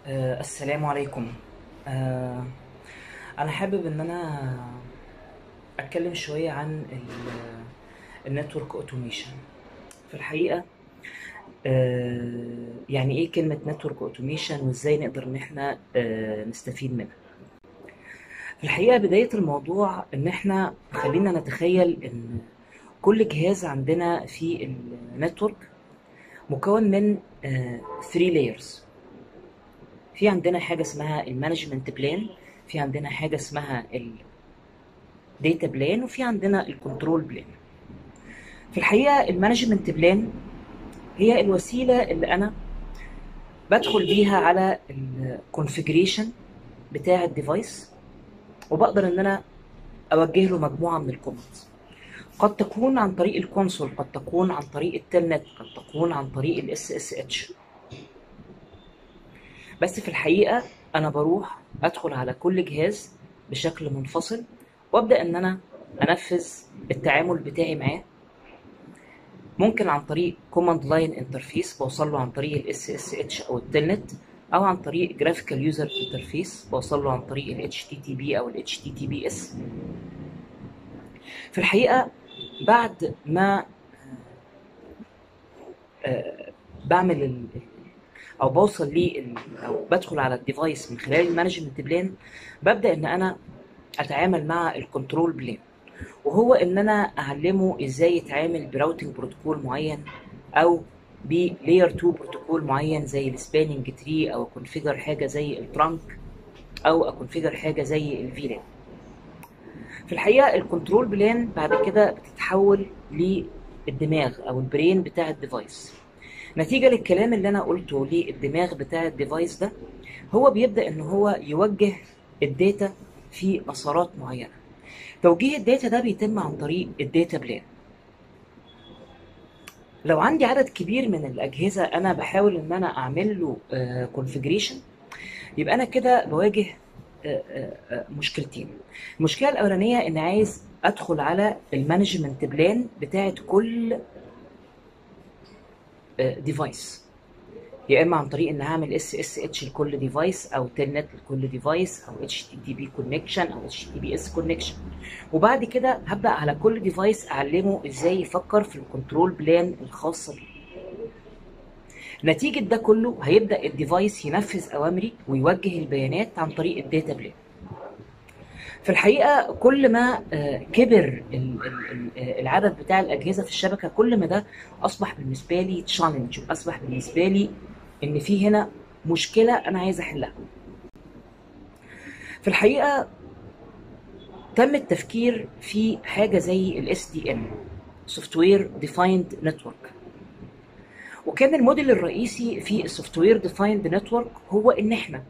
آه، السلام عليكم آه، انا حابب ان انا اتكلم شويه عن النتورك اوتوميشن في الحقيقه آه، يعني ايه كلمه نتورك اوتوميشن وازاي نقدر ان احنا آه، نستفيد منها في الحقيقه بدايه الموضوع ان احنا خلينا نتخيل ان كل جهاز عندنا في النتورك مكون من 3 لايرز في عندنا حاجه اسمها المانجمنت بلان في عندنا حاجه اسمها الداتا بلان وفي عندنا الكنترول بلان في الحقيقه المانجمنت بلان هي الوسيله اللي انا بدخل بيها على الكونفيجريشن بتاع الديفايس وبقدر ان انا اوجه له مجموعه من الكومنتس قد تكون عن طريق الكونسول قد تكون عن طريق التلنت قد تكون عن طريق الاس اس اتش بس في الحقيقه انا بروح ادخل على كل جهاز بشكل منفصل وابدا ان انا انفذ التعامل بتاعي معاه ممكن عن طريق كوماند لاين انترفيس بوصل له عن طريق الاس اس اتش او التلنت او عن طريق جرافيكال يوزر انترفيس بوصل له عن طريق ال HTTP او ال HTTPS في الحقيقه بعد ما آه، بعمل ال- او بوصل لي او بدخل على الديفايس من خلال المانجمنت بلان ببدا ان انا اتعامل مع الكنترول بلان وهو ان انا اعلمه ازاي يتعامل براوتنج بروتوكول معين او بلاير 2 بروتوكول معين زي السباننج تري او اكونفيجر حاجه زي الترانك او اكونفيجر حاجه زي الفيلان في الحقيقه الكنترول بلان بعد كده بتتحول للدماغ او البرين بتاع الديفايس نتيجه للكلام اللي انا قلته للدماغ بتاع الديفايس ده هو بيبدا ان هو يوجه الداتا في مسارات معينه توجيه الداتا ده بيتم عن طريق الداتا بلان لو عندي عدد كبير من الاجهزه انا بحاول ان انا اعمل له كونفيجريشن يبقى انا كده بواجه آه، آه، آه، مشكلتين المشكله الاولانيه ان عايز ادخل على المانجمنت بلان بتاعت كل ديفايس يا اما عن طريق ان هعمل اس اس اتش لكل ديفايس او تلنت لكل ديفايس او اتش تي تي بي كونكشن او اتش تي بي اس كونكشن وبعد كده هبدا على كل ديفايس اعلمه ازاي يفكر في الكنترول بلان الخاصه بيه نتيجه ده كله هيبدا الديفايس ينفذ اوامري ويوجه البيانات عن طريق الداتا بلان في الحقيقه كل ما آه، كبر ال- ال- ال- آه، العدد بتاع الاجهزه في الشبكه كل ما ده اصبح بالنسبه لي تشالنج واصبح بالنسبه لي ان في هنا مشكله انا عايز احلها في الحقيقه تم التفكير في حاجه زي الاس دي ان سوفت وير ديفايند نتورك وكان الموديل الرئيسي في السوفت وير ديفايند نتورك هو ان احنا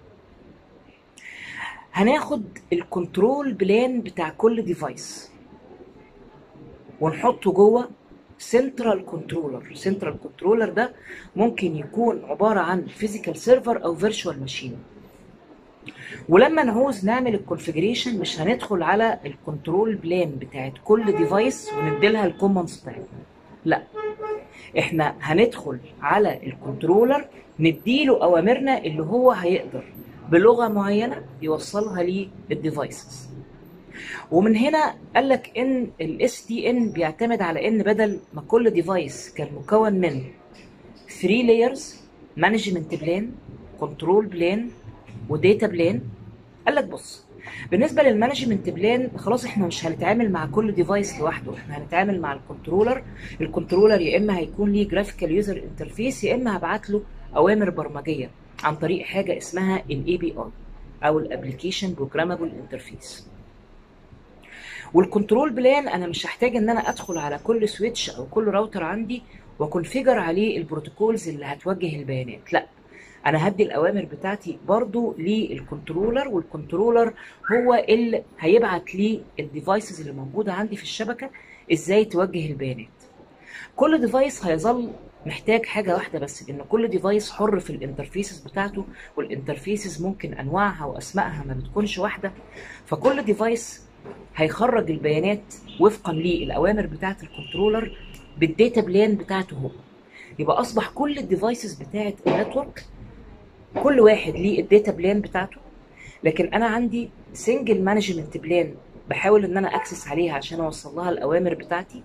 هناخد الكنترول بلان بتاع كل ديفايس ونحطه جوه سنترال كنترولر سنترال كنترولر ده ممكن يكون عباره عن فيزيكال سيرفر او فيرتشوال ماشين ولما نعوز نعمل الكونفيجريشن مش هندخل على الكنترول بلان بتاعت كل ديفايس ونديلها الكوماندز بتاعتنا لا احنا هندخل على الكنترولر نديله اوامرنا اللي هو هيقدر بلغه معينه يوصلها للديفايسز ومن هنا قال لك ان الاس دي ان بيعتمد على ان بدل ما كل ديفايس كان مكون من 3 لايرز مانجمنت بلان كنترول بلان وداتا بلان قال لك بص بالنسبه للمانجمنت بلان خلاص احنا مش هنتعامل مع كل ديفايس لوحده احنا هنتعامل مع الكنترولر الكنترولر يا اما هيكون ليه جرافيكال يوزر انترفيس يا اما هبعت له اوامر برمجيه عن طريق حاجه اسمها الاي بي اي او الابلكيشن بروجرامبل انترفيس والكنترول بلان انا مش هحتاج ان انا ادخل على كل سويتش او كل راوتر عندي وكونفيجر عليه البروتوكولز اللي هتوجه البيانات لا انا هدي الاوامر بتاعتي برضو للكنترولر والكنترولر هو اللي هيبعت لي الديفايسز اللي موجوده عندي في الشبكه ازاي توجه البيانات كل ديفايس هيظل محتاج حاجه واحده بس ان كل ديفايس حر في الانترفيسز بتاعته والانترفيسز ممكن انواعها واسمائها ما بتكونش واحده فكل ديفايس هيخرج البيانات وفقا للاوامر بتاعه الكنترولر بالداتا بلان بتاعته هو يبقى اصبح كل الديفايسز بتاعه النتورك كل واحد ليه الداتا بلان بتاعته لكن انا عندي سنجل مانجمنت بلان بحاول ان انا اكسس عليها عشان اوصل لها الاوامر بتاعتي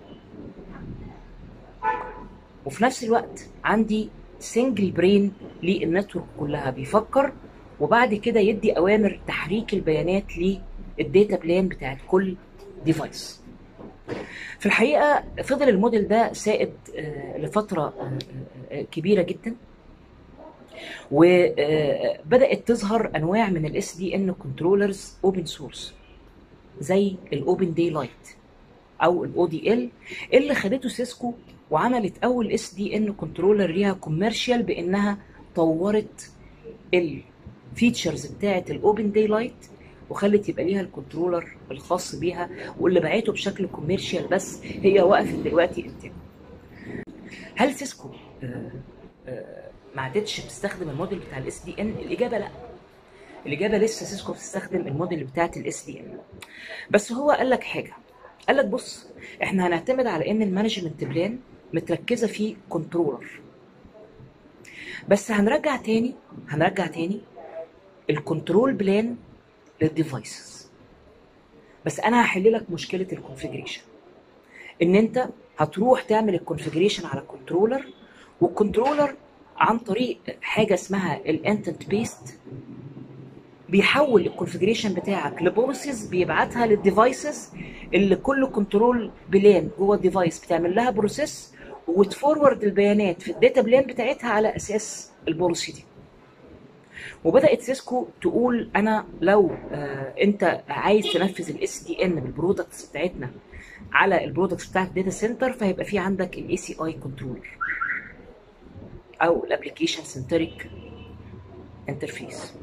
وفي نفس الوقت عندي سنجل برين للنتورك كلها بيفكر وبعد كده يدي اوامر تحريك البيانات للداتا بلان بتاعت كل ديفايس في الحقيقه فضل الموديل ده سائد آه، لفتره آه، آه، كبيره جدا وبدات تظهر انواع من الاس دي ان كنترولرز اوبن سورس زي الاوبن داي لايت او الاو دي ال اللي خدته سيسكو وعملت اول اس دي ان كنترولر ليها كوميرشال بانها طورت الفيتشرز بتاعه الاوبن داي لايت وخلت يبقى ليها الكنترولر الخاص بيها واللي باعته بشكل كوميرشال بس هي وقفت دلوقتي انتاجه هل سيسكو آه، آه، ما عادتش بتستخدم الموديل بتاع الاس دي ان الاجابه لا الاجابه لسه سيسكو بتستخدم الموديل بتاعت الاس دي ان بس هو قال لك حاجه قال لك بص احنا هنعتمد على ان المانجمنت بلان متركزه في كنترولر بس هنرجع تاني هنرجع تاني الكنترول بلان للديفايسز بس انا هحل لك مشكله الكونفيجريشن ان انت هتروح تعمل الكونفيجريشن على كنترولر والكنترولر عن طريق حاجه اسمها الانتنت بيست بيحول الكونفيجريشن بتاعك لبوليسيز بيبعتها للديفايسز اللي كل كنترول بلان جوه الديفايس بتعمل لها بروسيس وتفورورد البيانات في الداتا بلان بتاعتها على اساس البوليسي دي وبدات سيسكو تقول انا لو آه انت عايز تنفذ الاس دي ان بالبرودكتس بتاعتنا على البرودكتس بتاعت الداتا سنتر فهيبقى في عندك الاي سي اي كنترولر او الابلكيشن سنتريك انترفيس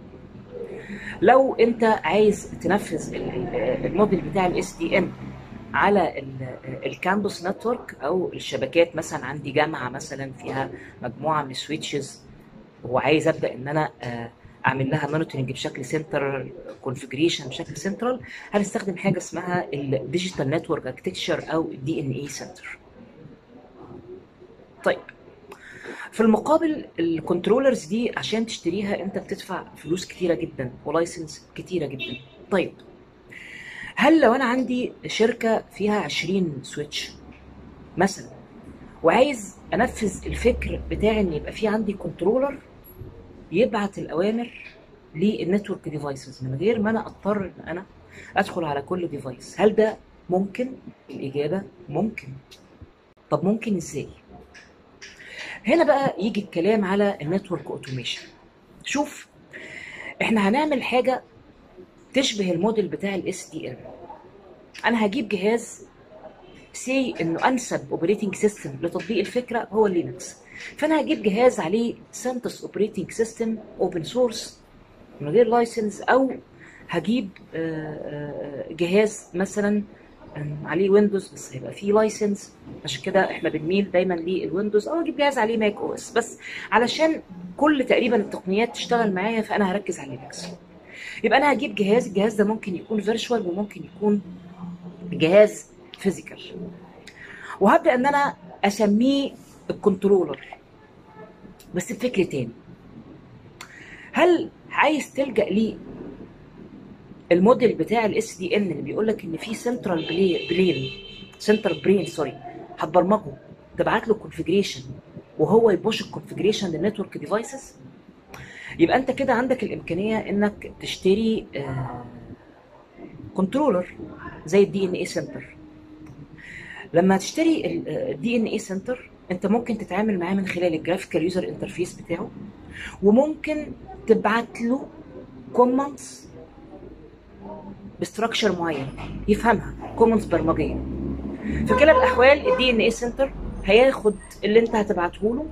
لو انت عايز تنفذ الموديل بتاع الاس دي ان على الكامبوس نتورك او الشبكات مثلا عندي جامعه مثلا فيها مجموعه من السويتشز وعايز ابدا ان انا آه، اعمل لها مونيتورنج بشكل سنترال كونفجريشن بشكل سنترال هنستخدم حاجه اسمها الديجيتال نتورك اركتكتشر او الدي ان اي سنتر طيب في المقابل الكنترولرز دي عشان تشتريها انت بتدفع فلوس كتيره جدا ولايسنس كتيره جدا طيب هل لو انا عندي شركه فيها 20 سويتش مثلا وعايز انفذ الفكر بتاعي ان يبقى في عندي كنترولر يبعت الاوامر للنتورك ديفايسز من غير ما انا اضطر ان انا ادخل على كل ديفايس هل ده ممكن الاجابه ممكن طب ممكن ازاي هنا بقى يجي الكلام على النتورك اوتوميشن شوف احنا هنعمل حاجه تشبه الموديل بتاع الاس دي ان انا هجيب جهاز سي انه انسب اوبريتنج سيستم لتطبيق الفكره هو لينكس فانا هجيب جهاز عليه سنتس اوبريتنج سيستم اوبن سورس من غير لايسنس او هجيب آه، آه، جهاز مثلا عليه ويندوز بس هيبقى فيه لايسنس عشان كده احنا بنميل دايما للويندوز او اجيب جهاز عليه ماك او اس بس علشان كل تقريبا التقنيات تشتغل معايا فانا هركز على لينكس يبقى انا هجيب جهاز الجهاز ده ممكن يكون فيرتشوال وممكن يكون جهاز فيزيكال وهبدا ان انا اسميه الكنترولر بس بفكر تاني هل عايز تلجا ليه الموديل بتاع الاس دي ان اللي بيقول لك ان في سنترال بلين سنترال برين سوري هتبرمجه تبعت له كونفجريشن وهو يبوش الكونفجريشن للنتورك ديفايسز يبقى انت كده عندك الامكانيه انك تشتري كنترولر زي الدي ان اي سنتر لما تشتري الدي ان اي سنتر انت ممكن تتعامل معاه من خلال الجرافيكال يوزر انترفيس بتاعه وممكن تبعت له كومنتس بستراكشر معين يفهمها كومنتس برمجيه في كلا الاحوال الدي ان اي سنتر هياخد اللي انت هتبعته له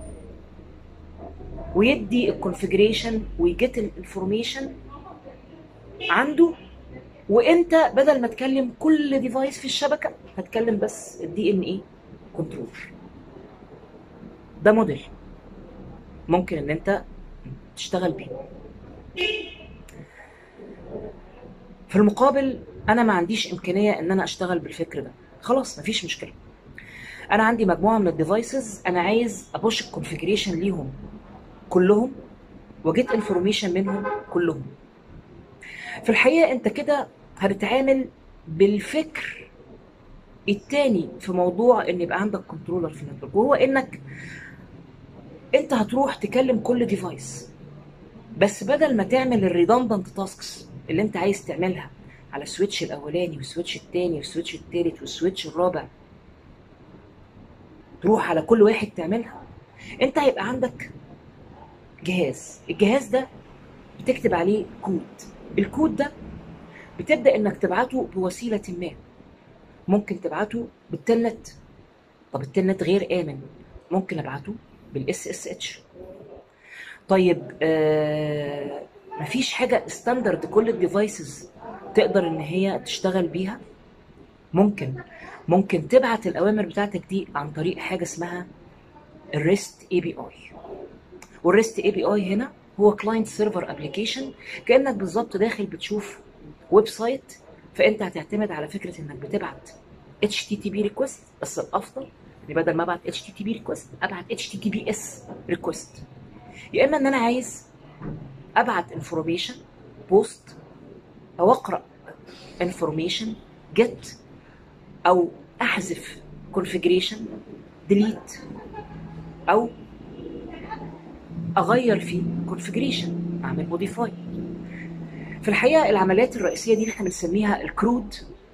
ويدي الكونفجريشن ويجيت الانفورميشن عنده وانت بدل ما تكلم كل ديفايس في الشبكه هتكلم بس الدي ان اي كنترول ده موديل ممكن ان انت تشتغل بيه في المقابل انا ما عنديش امكانيه ان انا اشتغل بالفكر ده خلاص مفيش مشكله انا عندي مجموعه من الديفايسز انا عايز ابوش الكونفيجريشن ليهم كلهم وجيت انفورميشن منهم كلهم في الحقيقه انت كده هتتعامل بالفكر التاني في موضوع ان يبقى عندك كنترولر في النتورك وهو انك انت هتروح تكلم كل ديفايس بس بدل ما تعمل الريدندنت تاسكس اللي انت عايز تعملها على السويتش الاولاني والسويتش التاني والسويتش التالت والسويتش الرابع تروح على كل واحد تعملها انت هيبقى عندك جهاز الجهاز ده بتكتب عليه كود الكود ده بتبدا انك تبعته بوسيله ما ممكن تبعته بالتلنت طب التلنت غير امن ممكن ابعته بالاس اس اتش طيب آه مفيش حاجه ستاندرد كل الديفايسز تقدر ان هي تشتغل بيها ممكن ممكن تبعت الاوامر بتاعتك دي عن طريق حاجه اسمها الريست اي بي اي والريست اي بي اي هنا هو كلاينت سيرفر ابلكيشن كانك بالظبط داخل بتشوف ويب سايت فانت هتعتمد على فكره انك بتبعت اتش تي تي بي ريكوست بس الافضل ان بدل ما ابعت اتش تي تي بي ريكوست ابعت اتش تي تي بي اس ريكوست يا اما ان انا عايز ابعت انفورميشن بوست او اقرا انفورميشن جيت او احذف كونفيجريشن ديليت او اغير فيه كونفيجريشن اعمل موديفاي في الحقيقه العمليات الرئيسيه دي اللي احنا بنسميها الكرود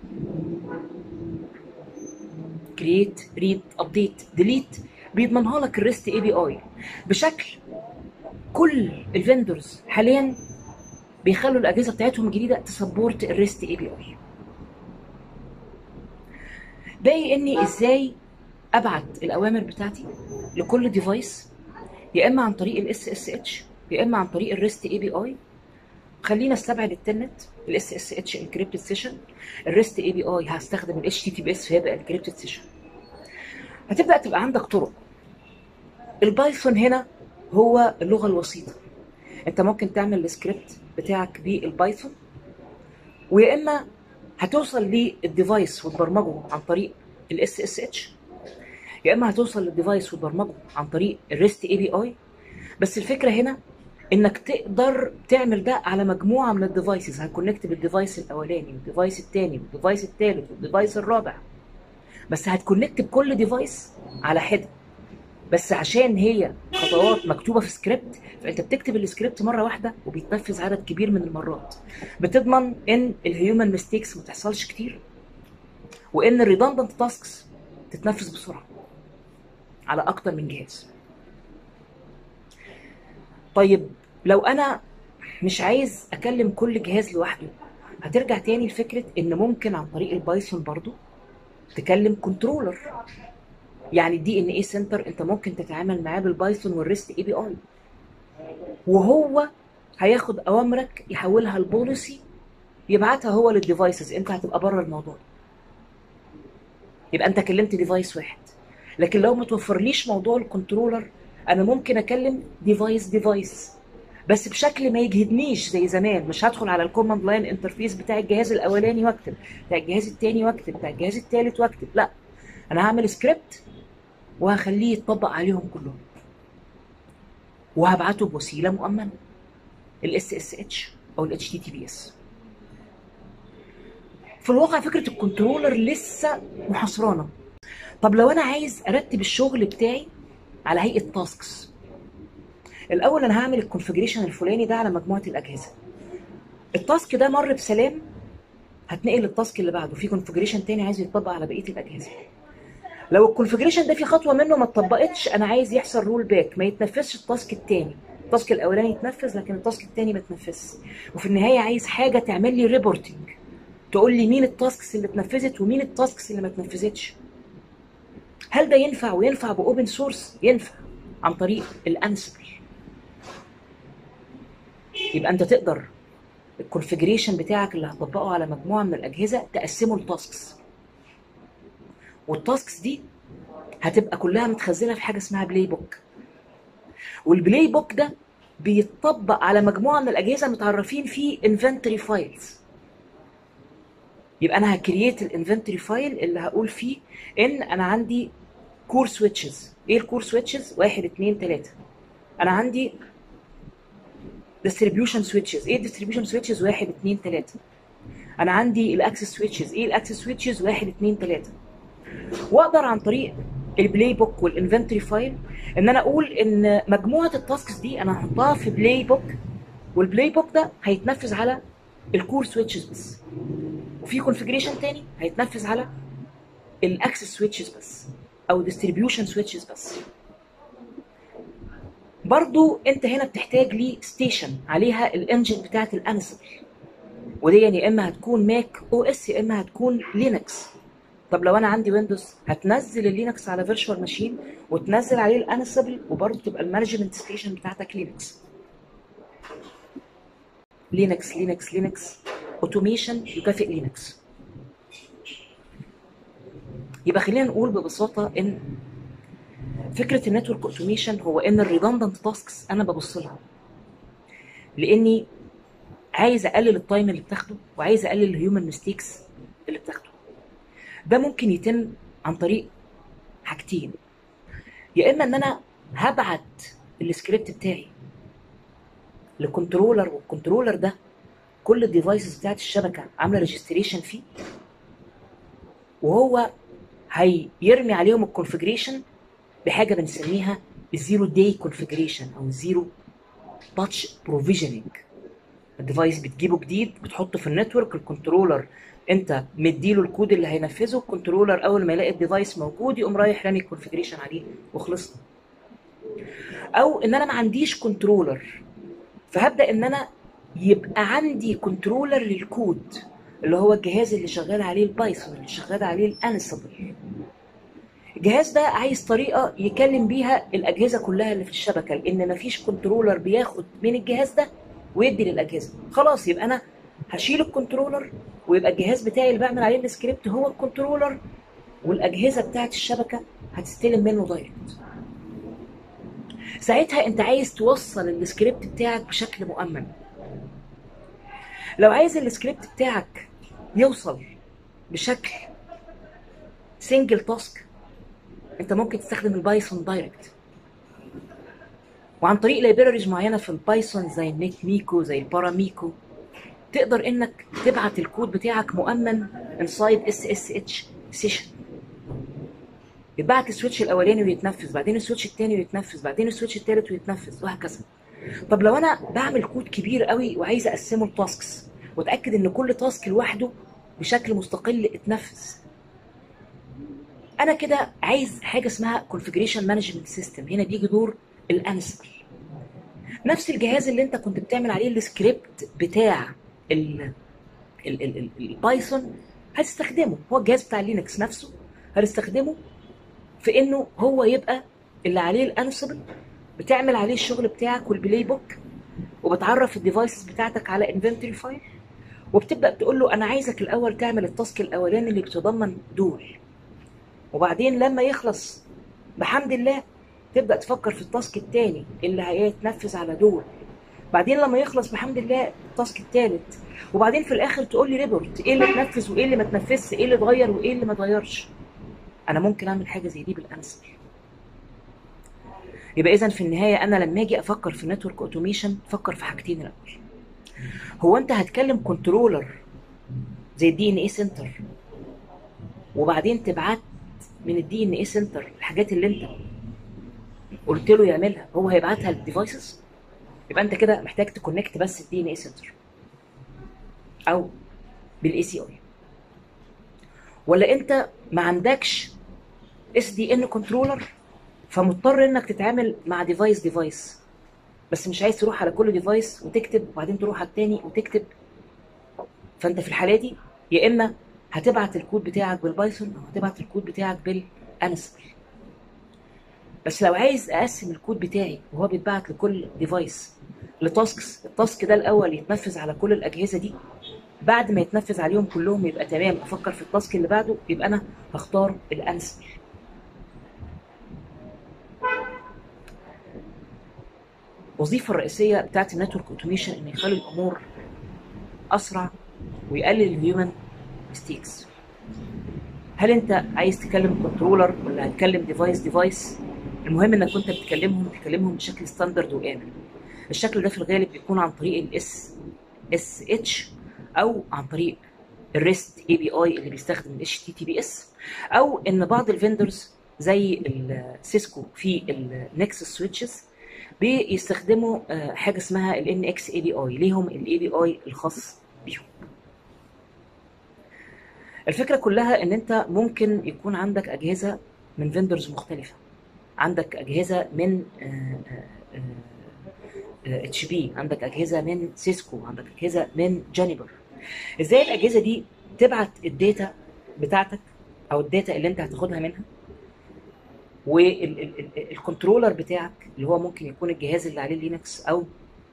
كرييت ريد ابديت ديليت بيضمنها لك الريست اي بي اي بشكل كل الفندرز حاليا بيخلوا الاجهزه بتاعتهم الجديده تسبورت الريست اي بي اي باقي اني ازاي ابعت الاوامر بتاعتي لكل ديفايس يا اما عن طريق الاس اس اتش يا اما عن طريق الريست اي بي اي خلينا استبعد التنت الاس اس اتش انكريبتد سيشن الريست اي بي اي هستخدم الاتش تي تي بي اس فيبقى انكريبتد سيشن هتبدا تبقى عندك طرق البايثون هنا هو اللغه الوسيطه انت ممكن تعمل السكريبت بتاعك بالبايثون ويا اما هتوصل للديفايس وتبرمجه عن طريق الاس اس اتش يا اما هتوصل للديفايس وتبرمجه عن طريق الريست اي بي اي بس الفكره هنا انك تقدر تعمل ده على مجموعه من الديفايسز هتكونكت بالديفايس الاولاني والديفايس الثاني والديفايس الثالث والديفايس الرابع بس هتكونكت بكل ديفايس على حده بس عشان هي خطوات مكتوبه في سكريبت فانت بتكتب السكريبت مره واحده وبيتنفذ عدد كبير من المرات بتضمن ان الهيومن ميستيكس ما تحصلش كتير وان الريدندنت تاسكس تتنفذ بسرعه على اكتر من جهاز طيب لو انا مش عايز اكلم كل جهاز لوحده هترجع تاني لفكره ان ممكن عن طريق البايثون برضو تكلم كنترولر يعني الدي ان اي سنتر انت ممكن تتعامل معاه بالبايثون والريست اي بي اي وهو هياخد اوامرك يحولها لبوليسي يبعتها هو للديفايسز انت هتبقى بره الموضوع يبقى انت كلمت ديفايس واحد لكن لو ما توفرليش موضوع الكنترولر انا ممكن اكلم ديفايس ديفايس بس بشكل ما يجهدنيش زي زمان مش هدخل على الكوماند لاين انترفيس بتاع الجهاز الاولاني واكتب بتاع الجهاز الثاني واكتب بتاع الجهاز الثالث واكتب لا انا هعمل سكريبت وهخليه يتطبق عليهم كلهم وهبعته بوسيله مؤمنه الاس اس اتش او الاتش تي تي بي اس في الواقع فكره الكنترولر لسه محاصرانا طب لو انا عايز ارتب الشغل بتاعي على هيئه تاسكس الاول انا هعمل الكونفجريشن الفلاني ده على مجموعه الاجهزه التاسك ده مر بسلام هتنقل للتاسك اللي بعده في كونفجريشن تاني عايز يتطبق على بقيه الاجهزه لو الكونفجريشن ده في خطوه منه ما اتطبقتش انا عايز يحصل رول باك ما يتنفذش التاسك التاني التاسك الاولاني يتنفذ لكن التاسك التاني ما يتنفذش وفي النهايه عايز حاجه تعمل لي ريبورتنج تقول لي مين التاسكس اللي اتنفذت ومين التاسكس اللي ما اتنفذتش هل ده ينفع وينفع باوبن سورس ينفع عن طريق الانسبل يبقى انت تقدر الكونفجريشن بتاعك اللي هتطبقه على مجموعه من الاجهزه تقسمه لتاسكس والتاسكس دي هتبقى كلها متخزنه في حاجه اسمها بلاي بوك والبلاي بوك ده بيتطبق على مجموعه من الاجهزه متعرفين فيه انفنتوري فايلز يبقى انا هكرييت الانفنتوري فايل اللي هقول فيه ان انا عندي كور سويتشز ايه الكور سويتشز واحد اتنين تلاته انا عندي ديستريبيوشن سويتشز ايه الديستريبيوشن سويتشز واحد اتنين تلاته انا عندي الاكسس سويتشز ايه الاكسس سويتشز واحد اتنين تلاته واقدر عن طريق البلاي بوك والانفنتوري فايل ان انا اقول ان مجموعه التاسكس دي انا هحطها في بلاي بوك والبلاي بوك ده هيتنفذ على الكور سويتشز بس وفي كونفجريشن تاني هيتنفذ على الاكسس سويتشز بس او ديستريبيوشن سويتشز بس برضو انت هنا بتحتاج لي ستيشن عليها الانجن بتاعت الانسبل ودي يعني يا اما هتكون ماك او اس يا اما هتكون لينكس طب لو انا عندي ويندوز هتنزل اللينكس على فيرتشوال ماشين وتنزل عليه الانسبل وبرضه تبقى المانجمنت ستيشن بتاعتك لينكس لينكس لينكس لينكس اوتوميشن يكافئ لينكس يبقى خلينا نقول ببساطه ان فكره النتورك اوتوميشن هو ان الريدندنت تاسكس انا ببص لها لاني عايز اقلل التايم اللي بتاخده وعايز اقلل الهيومن ميستيكس اللي بتاخده ده ممكن يتم عن طريق حاجتين يا اما ان انا هبعت السكريبت بتاعي لكنترولر والكنترولر ده كل الديفايسز بتاعت الشبكه عامله ريجستريشن فيه وهو هيرمي عليهم الكونفجريشن بحاجه بنسميها الزيرو داي كونفجريشن او الزيرو تاتش بروفيجننج الديفايس بتجيبه جديد بتحطه في النتورك الكنترولر انت مديله الكود اللي هينفذه الكنترولر اول ما يلاقي الديفايس موجود يقوم رايح رامي الكونفجريشن عليه وخلصنا او ان انا ما عنديش كنترولر فهبدا ان انا يبقى عندي كنترولر للكود اللي هو الجهاز اللي شغال عليه البايثون اللي شغال عليه الانسبل الجهاز ده عايز طريقه يكلم بيها الاجهزه كلها اللي في الشبكه لان مفيش كنترولر بياخد من الجهاز ده ويدي للاجهزه خلاص يبقى انا هشيل الكنترولر ويبقى الجهاز بتاعي اللي بعمل عليه السكريبت هو الكنترولر والاجهزه بتاعت الشبكه هتستلم منه دايركت ساعتها انت عايز توصل السكريبت بتاعك بشكل مؤمن لو عايز السكريبت بتاعك يوصل بشكل سنجل تاسك انت ممكن تستخدم البايثون دايركت وعن طريق لايبراريز معينه في البايثون زي النيت ميكو زي الباراميكو تقدر انك تبعت الكود بتاعك مؤمن انسايد اس اس اتش سيشن يتبعت السويتش الاولاني ويتنفذ بعدين السويتش الثاني ويتنفذ بعدين السويتش الثالث ويتنفذ وهكذا طب لو انا بعمل كود كبير قوي وعايز اقسمه لتاسكس واتاكد ان كل تاسك لوحده بشكل مستقل اتنفذ انا كده عايز حاجه اسمها كونفجريشن مانجمنت سيستم هنا بيجي دور الانسبل نفس الجهاز اللي انت كنت بتعمل عليه السكريبت بتاع ال ال ال البايثون هتستخدمه هو الجهاز بتاع لينكس نفسه هتستخدمه في انه هو يبقى اللي عليه الانسبل بتعمل عليه الشغل بتاعك والبلاي بوك وبتعرف الديفايسز بتاعتك على انفنتوري فايل وبتبدا تقول له انا عايزك الاول تعمل التاسك الاولاني اللي بيتضمن دول وبعدين لما يخلص بحمد الله تبدا تفكر في التاسك الثاني اللي هيتنفذ على دول بعدين لما يخلص بحمد الله التاسك الثالث وبعدين في الاخر تقول لي ريبورت ايه اللي اتنفذ وايه اللي ما اتنفذش ايه اللي اتغير وايه اللي ما اتغيرش انا ممكن اعمل حاجه زي دي بالانسبل يبقى اذا في النهايه انا لما اجي افكر في نتورك اوتوميشن افكر في حاجتين الاول هو انت هتكلم كنترولر زي الدي ان اي سنتر وبعدين تبعت من الدي ان اي سنتر الحاجات اللي انت قلت له يعملها هو هيبعتها للديفايسز يبقى انت كده محتاج تكونكت بس الدي ان اي سنتر او بالاي سي اي ولا انت ما عندكش اس دي ان كنترولر فمضطر انك تتعامل مع ديفايس ديفايس بس مش عايز تروح على كل ديفايس وتكتب وبعدين تروح على التاني وتكتب فانت في الحاله دي يا اما هتبعت الكود بتاعك بالبايثون او هتبعت الكود بتاعك بالانسبل بس لو عايز اقسم الكود بتاعي وهو بيتبعت لكل ديفايس لتاسكس التاسك ده الاول يتنفذ على كل الاجهزه دي بعد ما يتنفذ عليهم كلهم يبقى تمام افكر في التاسك اللي بعده يبقى انا هختار الانسبل الوظيفه الرئيسيه بتاعت النتورك اوتوميشن ان يخلي الامور اسرع ويقلل الهيومن ميستيكس هل انت عايز تكلم كنترولر ولا هتكلم ديفايس ديفايس المهم انك كنت بتكلمهم تكلمهم بشكل ستاندرد وامن الشكل ده في الغالب بيكون عن طريق الاس اس اتش او عن طريق الريست اي بي اي اللي بيستخدم الاتش تي تي بي اس او ان بعض الفندرز زي السيسكو في النكسس سويتشز بيستخدموا آه، حاجه اسمها الان اكس اي بي اي ليهم الاي بي اي الخاص بيهم الفكره كلها ان انت ممكن يكون عندك اجهزه من فيندرز مختلفه عندك اجهزه من اتش بي عندك اجهزه من سيسكو عندك اجهزه من جانيبر ازاي الاجهزه دي تبعت الداتا بتاعتك او الداتا اللي انت هتاخدها منها والكنترولر بتاعك اللي هو ممكن يكون الجهاز اللي عليه لينكس او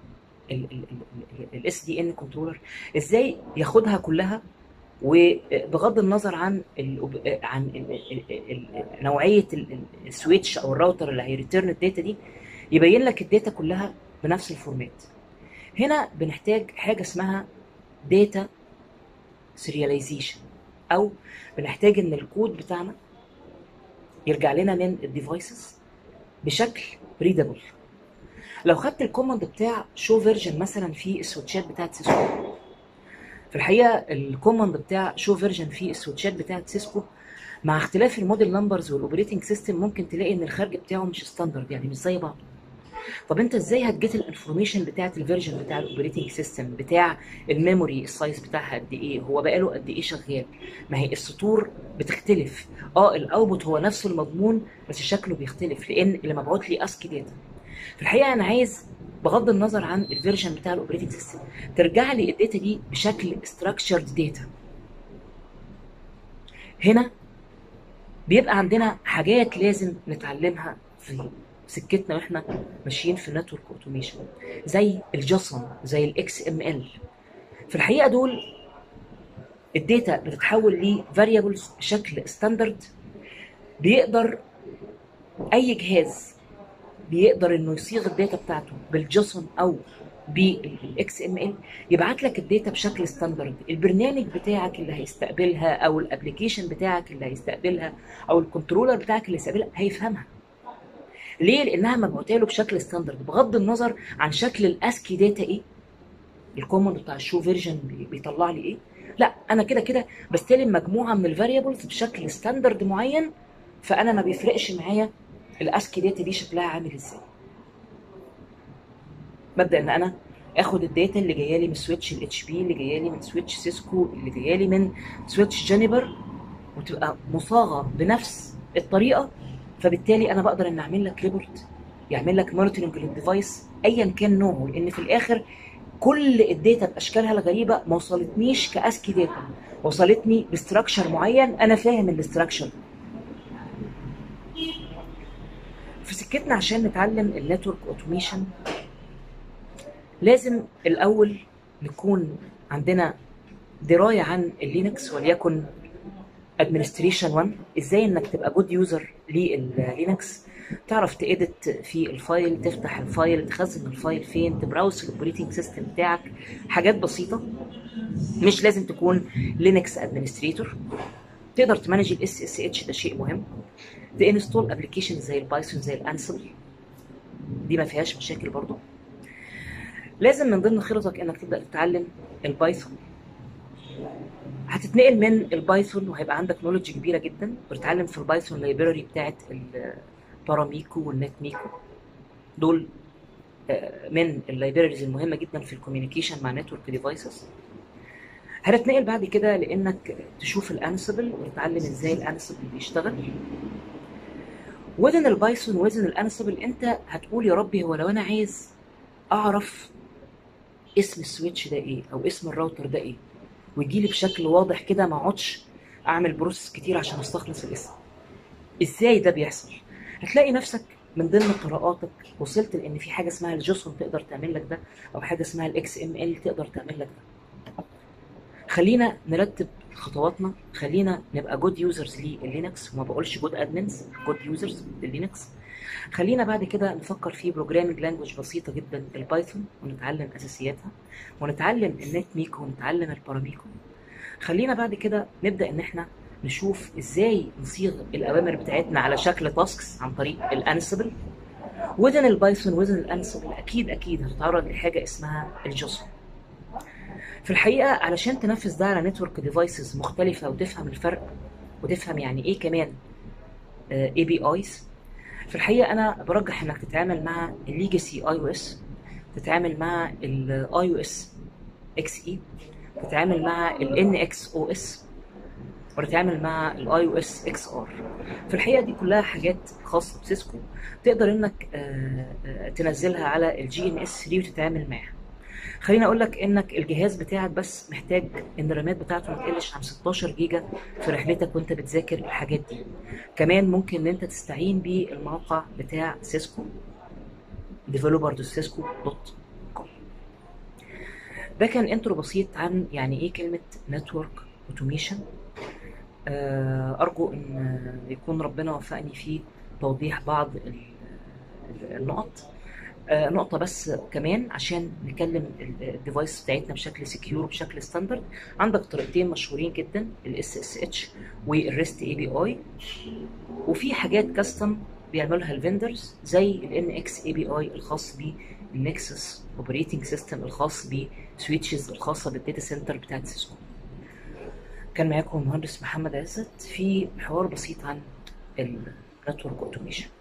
الاس دي ان كنترولر ازاي ياخدها كلها وبغض النظر عن ال عن ال ال نوعيه السويتش او الراوتر اللي هيريتيرن الداتا دي يبين لك الداتا كلها بنفس الفورمات هنا بنحتاج حاجه اسمها داتا سيرياليزيشن او بنحتاج ان الكود بتاعنا يرجع لنا من الديفايسز بشكل ريدابل لو خدت الكوماند بتاع شو فيرجن مثلا في السويتشات بتاعت سيسكو في الحقيقه الكوماند بتاع شو فيرجن في السويتشات بتاعت سيسكو مع اختلاف الموديل نمبرز والاوبريتنج سيستم ممكن تلاقي ان الخارج بتاعه مش ستاندرد يعني مش زي بعض طب انت ازاي هتجيت الانفورميشن بتاعت الفيرجن بتاع الاوبريتنج سيستم بتاع الميموري السايز بتاعها قد ايه هو بقاله قد ايه شغال ما هي السطور بتختلف اه الاوتبوت هو نفسه المضمون بس شكله بيختلف لان اللي مبعوت لي اسكي داتا في الحقيقه انا عايز بغض النظر عن الفيرجن بتاع الاوبريتنج سيستم ترجع لي الداتا دي بشكل ستراكشرد داتا هنا بيبقى عندنا حاجات لازم نتعلمها في سكتنا واحنا ماشيين في النتورك اوتوميشن زي الجسم زي الاكس ام ال في الحقيقه دول الداتا بتتحول ل فاريبلز بشكل ستاندرد بيقدر اي جهاز بيقدر انه يصيغ الداتا بتاعته بالجسم او بالاكس ام ال يبعت لك الداتا بشكل ستاندرد البرنامج بتاعك اللي هيستقبلها او الابلكيشن بتاعك اللي هيستقبلها او الكنترولر بتاعك اللي هيستقبلها هيفهمها ليه؟ لانها مبعوثه له بشكل ستاندرد بغض النظر عن شكل الاسكي داتا ايه الكوماند بتاع الشو فيرجن بيطلع لي ايه لا انا كده كده بستلم مجموعه من الفاريبلز بشكل ستاندرد معين فانا ما بيفرقش معايا الاسكي داتا دي شكلها عامل ازاي ببدا ان انا اخد الداتا اللي جايه لي من سويتش الاتش بي اللي جايه لي من سويتش سيسكو اللي جايه لي من سويتش جينيبر وتبقى مصاغه بنفس الطريقه فبالتالي انا بقدر ان اعمل لك ريبورت يعمل لك مونيتورنج للديفايس ايا كان نوعه لان في الاخر كل الداتا باشكالها الغريبه ما وصلتنيش كاسكي داتا وصلتني باستراكشر معين انا فاهم الاستراكشر في سكتنا عشان نتعلم النتورك اوتوميشن لازم الاول نكون عندنا درايه عن اللينكس وليكن ادمنستريشن 1 ازاي انك تبقى جود يوزر لللينكس تعرف تأدت في الفايل تفتح الفايل تخزن الفايل فين تبراوس الاوبريتنج سيستم بتاعك حاجات بسيطه مش لازم تكون لينكس ادمنستريتور تقدر تمانج الاس اس اتش ده شيء مهم تانستول ابلكيشن زي البايثون زي الانسبل دي ما فيهاش مشاكل برضو لازم من ضمن خططك انك تبدا تتعلم البايثون هتتنقل من البايثون وهيبقى عندك نولج كبيره جدا وتتعلم في البايثون لايبراري بتاعت الباراميكو والنت ميكو دول من اللايبراريز المهمه جدا في الكوميونيكيشن مع نتورك ديفايسز هنتنقل بعد كده لانك تشوف الانسبل وتتعلم ازاي الانسبل بيشتغل وذن البايثون وذن الانسبل انت هتقول يا ربي هو لو انا عايز اعرف اسم السويتش ده ايه او اسم الراوتر ده ايه ويجي لي بشكل واضح كده ما اقعدش اعمل بروسس كتير عشان استخلص الاسم ازاي ده بيحصل هتلاقي نفسك من ضمن قراءاتك وصلت لان في حاجه اسمها الجسم تقدر تعمل لك ده او حاجه اسمها الاكس ام ال تقدر تعمل لك ده خلينا نرتب خطواتنا خلينا نبقى جود يوزرز لللينكس وما بقولش جود ادمنز جود يوزرز لللينكس خلينا بعد كده نفكر في بروجرامينج لانجوج بسيطه جدا البايثون ونتعلم اساسياتها ونتعلم النت ميكو ونتعلم الباراميكو خلينا بعد كده نبدا ان احنا نشوف ازاي نصيغ الاوامر بتاعتنا على شكل تاسكس عن طريق الانسبل وذن البايثون وذن الانسبل اكيد اكيد هتتعرض لحاجه اسمها الجسم في الحقيقه علشان تنفذ ده على نتورك ديفايسز مختلفه وتفهم الفرق وتفهم يعني ايه كمان اي بي ايز في الحقيقه انا برجح انك تتعامل مع الليجاسي اي او اس تتعامل مع الاي او اس اكس اي تتعامل مع الان اكس او اس وتتعامل مع الاي او اس اكس ار في الحقيقه دي كلها حاجات خاصه بسيسكو تقدر انك آه، آه، تنزلها على الجي ان اس 3 وتتعامل معاها خليني اقول لك انك الجهاز بتاعك بس محتاج ان الرامات بتاعته ما تقلش عن 16 جيجا في رحلتك وانت بتذاكر الحاجات دي كمان ممكن ان انت تستعين بالموقع بتاع سيسكو developer.cisco.com ده كان انترو بسيط عن يعني ايه كلمة نتورك اوتوميشن ارجو ان يكون ربنا وفقني في توضيح بعض ال- ال- النقط آه، نقطة بس كمان عشان نكلم ال- الديفايس بتاعتنا بشكل سكيور بشكل ستاندرد عندك طريقتين مشهورين جدا الاس اس اتش والريست اي بي اي وفي حاجات كاستم بيعملها الفندرز زي الان اكس اي بي اي الخاص بالنكسس اوبريتنج سيستم الخاص بسويتشز الخاصه بالداتا سنتر بتاعت سيسكو كان معاكم المهندس محمد عزت في حوار بسيط عن النتورك اوتوميشن